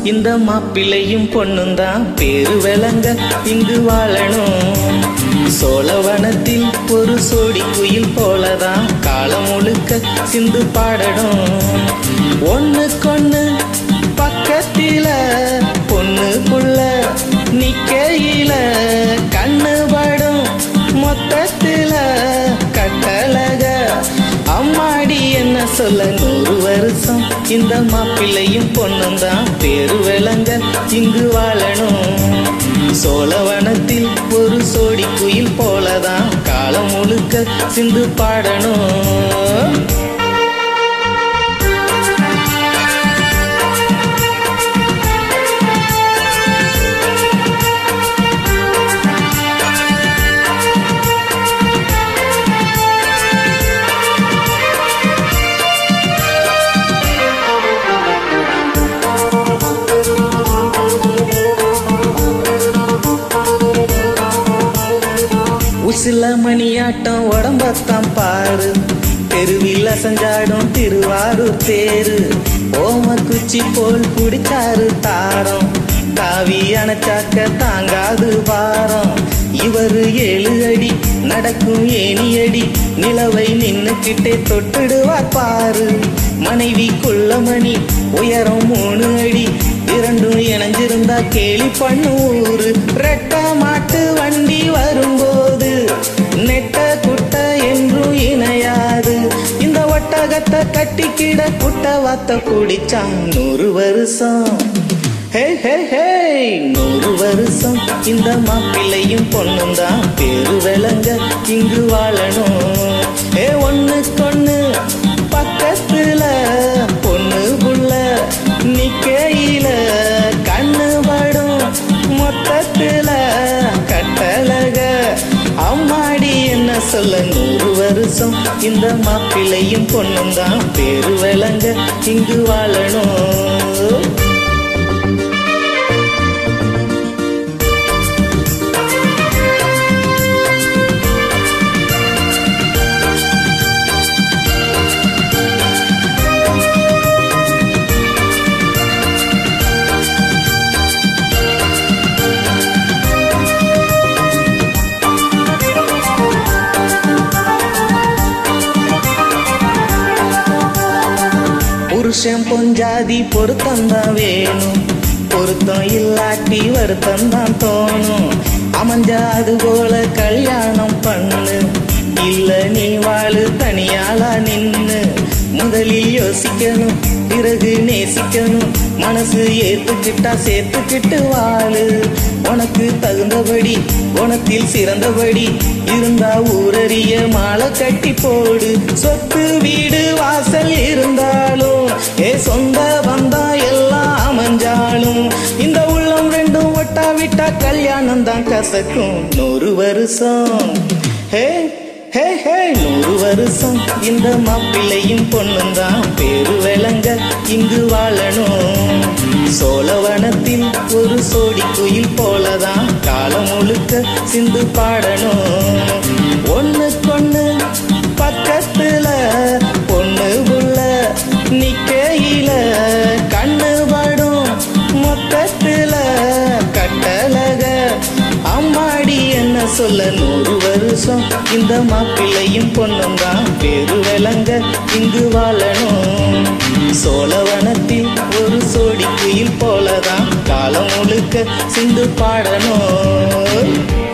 இந்த மாப்பிள்ளையும் பொண்ணும் தான் பேரு விளங்க இங்கு வாழணும் சோழவனத்தில் ஒரு சோடி குயில் போலதான் காலம் முழுக்க சிந்து பாடணும் ஒண்ணுக்கொண்ணு பக்கத்தில பொண்ணு புள்ள நிக்கையில கண்ணு படும் மொத்தத்தில கட்டழக அம்மாடி என்ன சொல்ல நூறு வருஷம் இந்த மாப்பிள்ளையும் பொண்ணும் தான் பேரு விளங்க இங்கு வாழணும் சோழவனத்தில் ஒரு சோடி குயில் போலதான் காலம் முழுக்க சிந்து பாடணும் உசில மணியாட்டம் உடம்பத்தான் பாரு தெருவில் அசஞ்சாடும் திருவாரூர் தேரு ஓம குச்சி போல் குடிச்சாரு தாரம் தாவி அணைச்சாக்க தாங்காது பாரம் இவரு ஏழு அடி நடக்கும் ஏணி அடி நிலவை நின்னுக்கிட்டே தொட்டுடுவார் பாரு மனைவி குள்ளமணி உயரம் மூணு அடி இரண்டும் இணைஞ்சிருந்தா கேலி பண்ணு ஊரு ரெட்ட மாட்டு வண்டி வரும்போது நெட்ட குட்ட என்றும் இணையாது இந்த ஒட்டகத்தை கட்டிக்கிட குட்ட வாத்த குடிச்சான் நூறு வருஷம் ஹே ஹே ஹே நூறு வருஷம் இந்த மாப்பிள்ளையும் பொண்ணும் தான் பேரு விளங்க இங்கு வாழணும் ஏ ஒண்ணு கொண்ணு பக்கத்துல பொண்ணு புள்ள நிக்கையில கண்ணு படும் மொத்தத்துல கட்டழக அம்மாடி என்ன சொல்ல நூறு வருஷம் இந்த மாப்பிள்ளையும் பொண்ணும் தான் பேரு விளங்க இங்கு வாழணும் புருஷன் பொஞ்சாதி பொருத்தம் தான் வேணும் பொருத்தம் இல்லாட்டி வருத்தம் தான் தோணும் அமைஞ்சா அது போல கல்யாணம் பண்ணு இல்ல நீ வாழு தனியாளா நின்னு முதலில் யோசிக்கணும் பிறகு நேசிக்கணும் மனசு ஏத்துக்கிட்டா சேர்த்துக்கிட்டு வாழு உனக்கு தகுந்தபடி குணத்தில் சிறந்தபடி இருந்தா ஊரறிய மாலை கட்டி போடு சொத்து வீடு வாசல் இருந்தாலும் ஏ சொந்த பந்தம் எல்லாம் அமைஞ்சாலும் இந்த உள்ளம் ரெண்டும் ஒட்டா விட்டா கல்யாணம் தான் கசக்கும் நூறு வருஷம் ஹே ஹே ஹே நூறு வருஷம் இந்த மாப்பிள்ளையும் பொண்ணும் தான் பேரு விளங்க இங்கு வாழணும் சோழவனத்தில் ஒரு சோடி குயில் போலதான் காலம் முழுக்க சிந்து பாடணும் ஒண்ணு கொண்ணு பக்கத்துல பொண்ணு புள்ள நிக்கையில கண்ணு படும் மொத்தத்துல கட்டழக அம்மாடி என்ன சொல்ல நூறு வருஷம் இந்த மாப்பிள்ளையும் பொண்ணும் தான் பேரு விளங்க இங்கு வாழணும் சோழவனத்தில் ஒரு சோடி குயில் போலதான் காலம் முழுக்க சிந்து பாடணும்